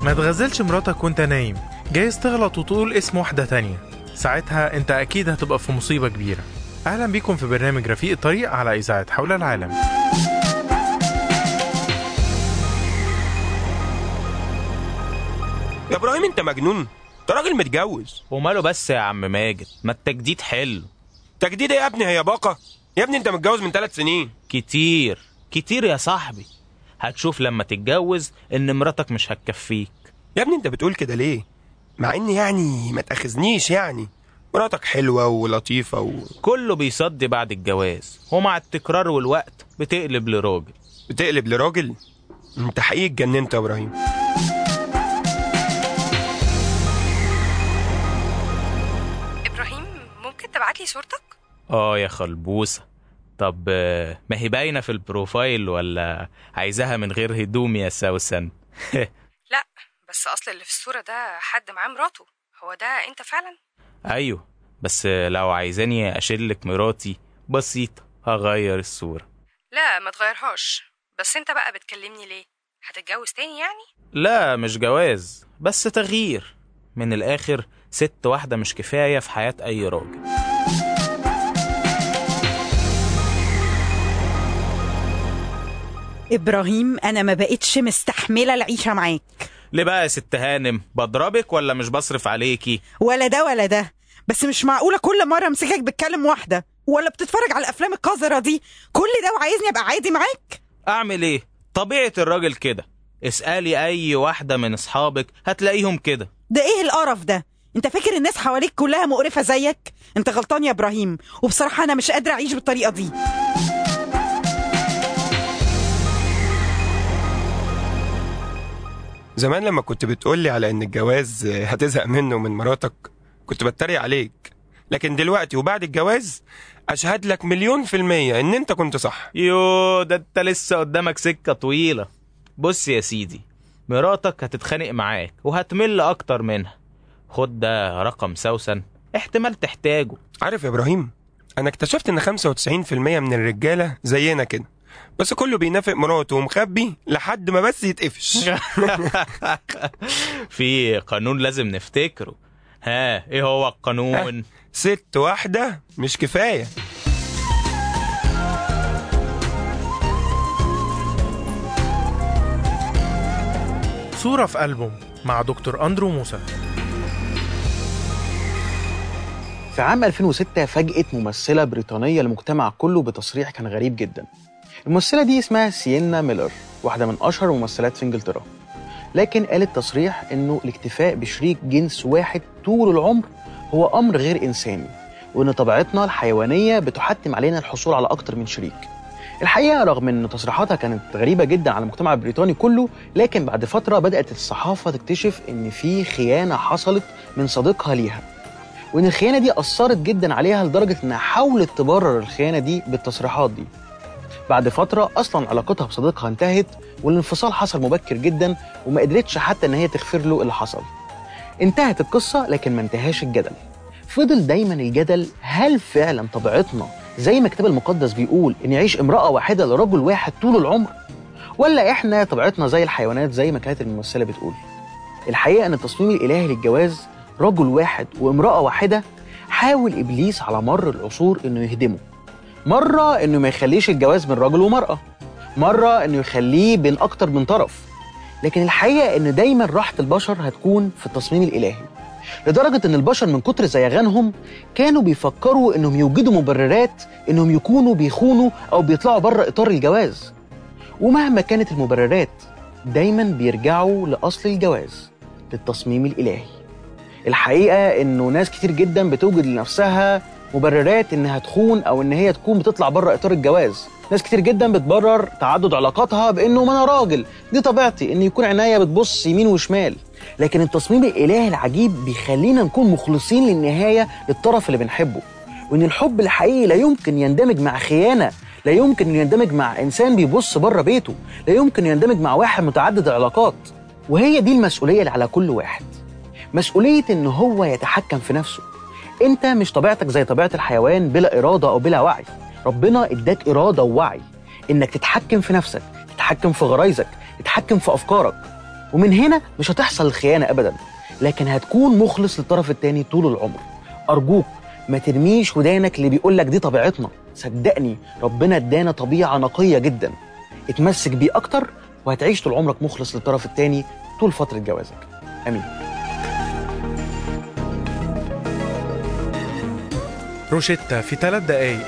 ما تغزلش مراتك وانت نايم جايز تغلط وتقول اسم واحدة تانية ساعتها انت اكيد هتبقى في مصيبة كبيرة اهلا بيكم في برنامج رفيق الطريق على اذاعة حول العالم يا ابراهيم انت مجنون انت راجل متجوز وماله بس يا عم ماجد ما التجديد حلو تجديد ايه يا ابني هي باقه يا ابني انت متجوز من ثلاث سنين كتير كتير يا صاحبي هتشوف لما تتجوز ان مراتك مش هتكفيك يا ابني انت بتقول كده ليه مع ان يعني ما تاخذنيش يعني مراتك حلوه ولطيفه و... كله بيصدي بعد الجواز ومع التكرار والوقت بتقلب لراجل بتقلب لراجل انت حقيقي اتجننت يا ابراهيم ابراهيم ممكن تبعت لي صورتك اه يا خلبوسة طب آه، ما هي باينة في البروفايل ولا عايزاها من غير هدوم يا سوسن لا بس اصل اللي في الصوره ده حد معاه مراته هو ده انت فعلا ايوه بس آه، لو عايزاني اشيلك مراتي بسيطة هغير الصورة لا ما تغيرهاش بس انت بقى بتكلمني ليه هتتجوز تاني يعني لا مش جواز بس تغيير من الاخر ست واحدة مش كفاية في حياة اي راجل ابراهيم انا ما بقتش مستحمله العيشه معاك ليه بقى يا ست هانم بضربك ولا مش بصرف عليكي ولا ده ولا ده بس مش معقوله كل مره امسكك بتكلم واحده ولا بتتفرج على الافلام القذره دي كل ده وعايزني ابقى عادي معاك اعمل ايه طبيعة الراجل كده اسألي اي واحدة من اصحابك هتلاقيهم كده ده ايه القرف ده انت فاكر الناس حواليك كلها مقرفه زيك انت غلطان يا ابراهيم وبصراحه انا مش قادره اعيش بالطريقه دي زمان لما كنت بتقولي على ان الجواز هتزهق منه من مراتك كنت بتريق عليك لكن دلوقتي وبعد الجواز اشهد لك مليون في المية ان انت كنت صح يو ده انت لسه قدامك سكة طويلة بص يا سيدي مراتك هتتخانق معاك وهتمل اكتر منها خد ده رقم سوسن احتمال تحتاجه عارف يا ابراهيم انا اكتشفت ان 95% من الرجالة زينا كده بس كله بينافق مراته ومخبي لحد ما بس يتقفش في قانون لازم نفتكره ها ايه هو القانون ست واحدة مش كفاية صورة في ألبوم مع دكتور أندرو موسى في عام 2006 فاجأت ممثلة بريطانية المجتمع كله بتصريح كان غريب جدا الممثلة دي اسمها سيينا ميلر واحدة من أشهر الممثلات في إنجلترا لكن قالت تصريح إنه الاكتفاء بشريك جنس واحد طول العمر هو أمر غير إنساني وإن طبيعتنا الحيوانية بتحتم علينا الحصول على أكتر من شريك الحقيقة رغم إن تصريحاتها كانت غريبة جدا على المجتمع البريطاني كله لكن بعد فترة بدأت الصحافة تكتشف إن في خيانة حصلت من صديقها ليها وإن الخيانة دي أثرت جدا عليها لدرجة إنها حاولت تبرر الخيانة دي بالتصريحات دي بعد فترة أصلا علاقتها بصديقها انتهت والانفصال حصل مبكر جدا وما قدرتش حتى إن هي تغفر له اللي حصل انتهت القصة لكن ما انتهاش الجدل فضل دايما الجدل هل فعلا طبيعتنا زي ما الكتاب المقدس بيقول ان يعيش امرأة واحدة لرجل واحد طول العمر ولا احنا طبيعتنا زي الحيوانات زي ما كانت الممثلة بتقول الحقيقة ان التصميم الالهي للجواز رجل واحد وامرأة واحدة حاول ابليس على مر العصور انه يهدمه مرة انه ما يخليش الجواز بين رجل ومرأة مرة انه يخليه بين اكتر من طرف لكن الحقيقة ان دايما راحة البشر هتكون في التصميم الالهي لدرجة ان البشر من كتر زيغانهم كانوا بيفكروا انهم يوجدوا مبررات انهم يكونوا بيخونوا او بيطلعوا بره اطار الجواز ومهما كانت المبررات دايما بيرجعوا لاصل الجواز للتصميم الالهي الحقيقة انه ناس كتير جدا بتوجد لنفسها مبررات انها تخون او ان هي تكون بتطلع بره اطار الجواز ناس كتير جدا بتبرر تعدد علاقاتها بانه ما انا راجل دي طبيعتي ان يكون عينيا بتبص يمين وشمال لكن التصميم الالهي العجيب بيخلينا نكون مخلصين للنهايه للطرف اللي بنحبه وان الحب الحقيقي لا يمكن يندمج مع خيانه لا يمكن انه يندمج مع انسان بيبص بره بيته لا يمكن يندمج مع واحد متعدد العلاقات وهي دي المسؤوليه اللي على كل واحد مسؤوليه ان هو يتحكم في نفسه انت مش طبيعتك زي طبيعه الحيوان بلا اراده او بلا وعي ربنا اداك اراده ووعي انك تتحكم في نفسك تتحكم في غرايزك تتحكم في افكارك ومن هنا مش هتحصل الخيانة أبدا لكن هتكون مخلص للطرف التاني طول العمر أرجوك ما ترميش ودانك اللي بيقول لك دي طبيعتنا صدقني ربنا ادانا طبيعة نقية جدا اتمسك بيه أكتر وهتعيش طول عمرك مخلص للطرف التاني طول فترة جوازك آمين روشيتا في ثلاث دقايق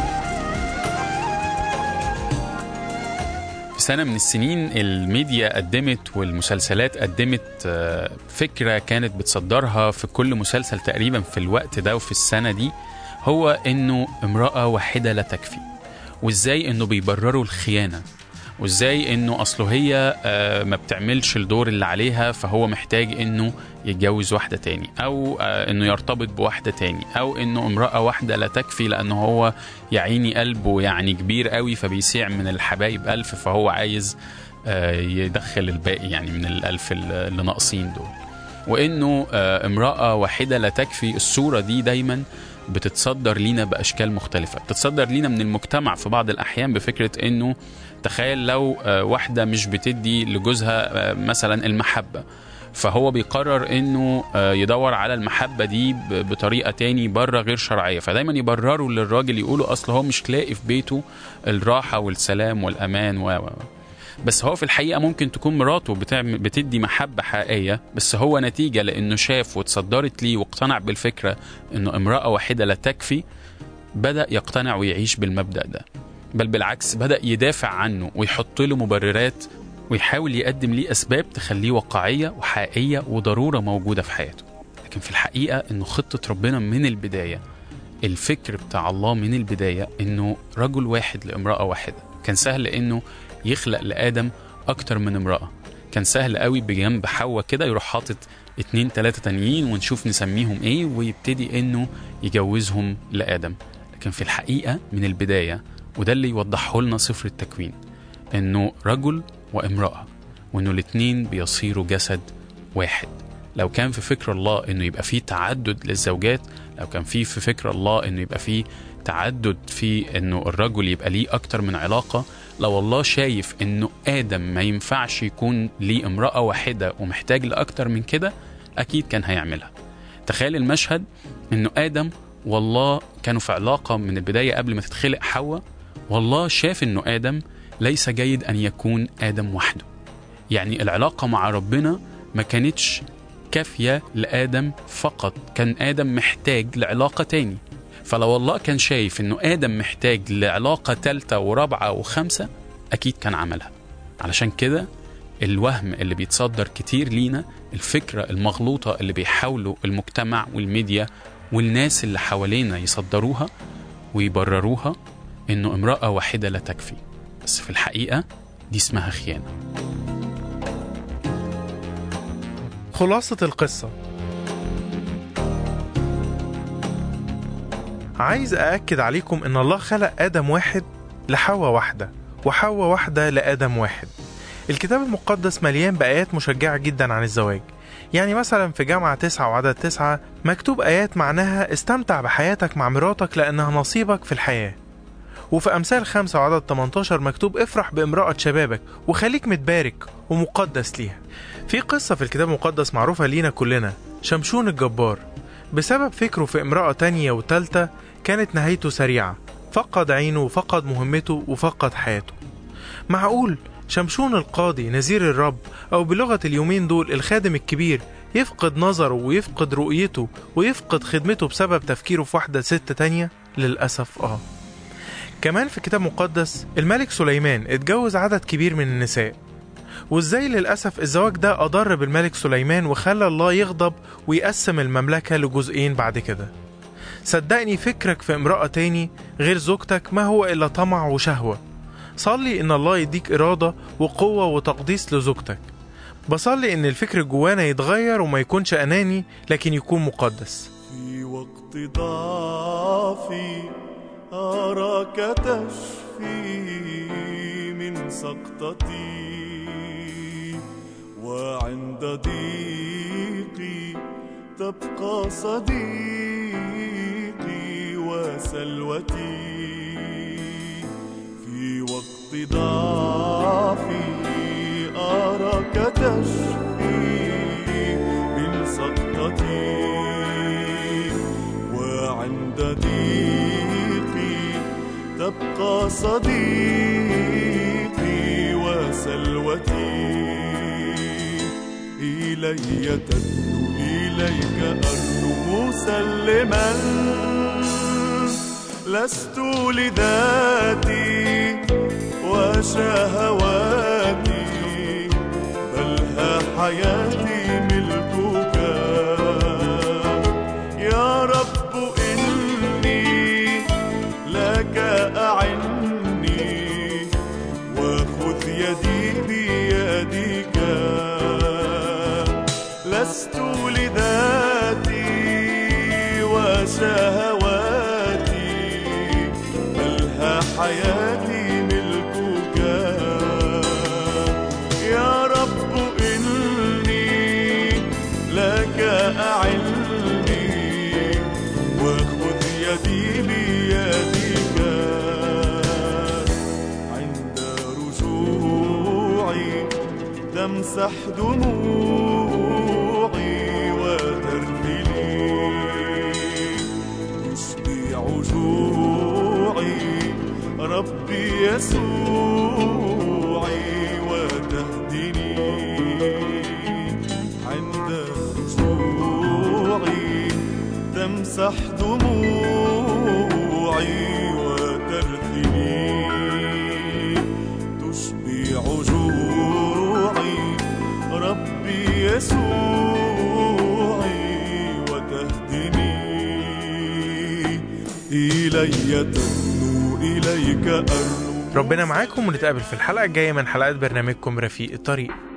في سنة من السنين الميديا قدمت والمسلسلات قدمت آه، فكرة كانت بتصدرها في كل مسلسل تقريبا في الوقت ده وفي السنة دي هو انه امرأة واحدة لا تكفي وازاي انه بيبرروا الخيانة وازاي انه اصله هي آه، ما بتعملش الدور اللي عليها فهو محتاج انه يتجوز واحدة تاني او آه، انه يرتبط بواحدة تاني او انه امرأة واحدة لا تكفي لانه هو يعيني قلبه يعني كبير قوي فبيسيع من الحبايب ألف فهو عايز آه، يدخل الباقي يعني من الألف اللي ناقصين دول وإنه آه، امرأة واحدة لا تكفي الصورة دي دايما بتتصدر لينا بأشكال مختلفة بتتصدر لينا من المجتمع في بعض الأحيان بفكرة إنه تخيل لو آه، واحدة مش بتدي لجوزها آه، مثلا المحبة فهو بيقرر انه آه، يدور على المحبه دي ب- بطريقه تاني بره غير شرعيه فدايما يبرروا للراجل يقولوا اصل هو مش لاقي في بيته الراحه والسلام والامان و و- و. بس هو في الحقيقه ممكن تكون مراته بتعمل بتدي محبه حقيقيه بس هو نتيجه لانه شاف واتصدرت ليه واقتنع بالفكره انه امراه واحده لا تكفي بدا يقتنع ويعيش بالمبدا ده بل بالعكس بدا يدافع عنه ويحط له مبررات ويحاول يقدم ليه اسباب تخليه واقعيه وحقيقيه وضروره موجوده في حياته لكن في الحقيقه انه خطه ربنا من البدايه الفكر بتاع الله من البدايه انه رجل واحد لامراه واحده كان سهل انه يخلق لادم اكتر من امراه كان سهل قوي بجنب حواء كده يروح حاطط اتنين تلاتة تانيين ونشوف نسميهم ايه ويبتدي انه يجوزهم لادم لكن في الحقيقه من البدايه وده اللي يوضحه لنا سفر التكوين انه رجل وامراه وانه الاتنين بيصيروا جسد واحد لو كان في فكر الله انه يبقى فيه تعدد للزوجات لو كان فيه في فكر الله انه يبقى فيه تعدد في انه الرجل يبقى ليه اكتر من علاقه لو الله شايف انه ادم ما ينفعش يكون ليه امراه واحده ومحتاج لاكتر من كده اكيد كان هيعملها تخيل المشهد انه ادم والله كانوا في علاقه من البدايه قبل ما تتخلق حواء والله شاف انه ادم ليس جيد ان يكون ادم وحده يعني العلاقه مع ربنا ما كانتش كافيه لادم فقط كان ادم محتاج لعلاقه تاني فلو الله كان شايف انه ادم محتاج لعلاقه ثالثه ورابعه وخامسه اكيد كان عملها علشان كده الوهم اللي بيتصدر كتير لينا الفكره المغلوطه اللي بيحاولوا المجتمع والميديا والناس اللي حوالينا يصدروها ويبرروها انه امراه واحده لا تكفي بس في الحقيقه دي اسمها خيانه خلاصة القصة عايز أأكد عليكم إن الله خلق آدم واحد لحواء واحدة وحواء واحدة لآدم واحد الكتاب المقدس مليان بآيات مشجعة جدا عن الزواج يعني مثلا في جامعة تسعة وعدد تسعة مكتوب آيات معناها استمتع بحياتك مع مراتك لأنها نصيبك في الحياة وفي أمثال خمسة وعدد 18 مكتوب افرح بامرأة شبابك وخليك متبارك ومقدس ليها في قصة في الكتاب المقدس معروفة لينا كلنا شمشون الجبار بسبب فكره في امرأة تانية وتالتة كانت نهايته سريعة فقد عينه وفقد مهمته وفقد حياته معقول شمشون القاضي نذير الرب أو بلغة اليومين دول الخادم الكبير يفقد نظره ويفقد رؤيته ويفقد خدمته بسبب تفكيره في واحدة ست تانية للأسف آه كمان في الكتاب المقدس الملك سليمان اتجوز عدد كبير من النساء وازاي للأسف الزواج ده أضر بالملك سليمان وخلى الله يغضب ويقسم المملكة لجزئين بعد كده صدقني فكرك في امرأة تاني غير زوجتك ما هو إلا طمع وشهوة صلي إن الله يديك إرادة وقوة وتقديس لزوجتك بصلي إن الفكر جوانا يتغير وما يكونش أناني لكن يكون مقدس في وقت ضعفي أراك تشفي من سقطتي وعند ضيقي تبقى صديقي وسلوتي في وقت ضعفي أراك تشفي من سقطتي وعند ضيقي تبقى صديقي وسلوتي إلي تدنو إليك أرنو مسلما لست لذاتي وشهواتي بل ها حياتي ملكك يا رب إني لك أعني وخذ يدي بيدك لست لذاتي وشهواتي بل ها حياتي ملكك يا رب إني لك أعني وخذ يدي بيدك عند رجوعي تمسح دموعي وترتلي تشبع جوعي ربي يسوعي وتهدني عند رجوعي تمسح دموعي وترثني تشبع جوعي ربي يسوعي وتهدني إلي تدنو إليك أرنو ربنا معاكم ونتقابل في الحلقة الجاية من حلقات برنامجكم رفيق الطريق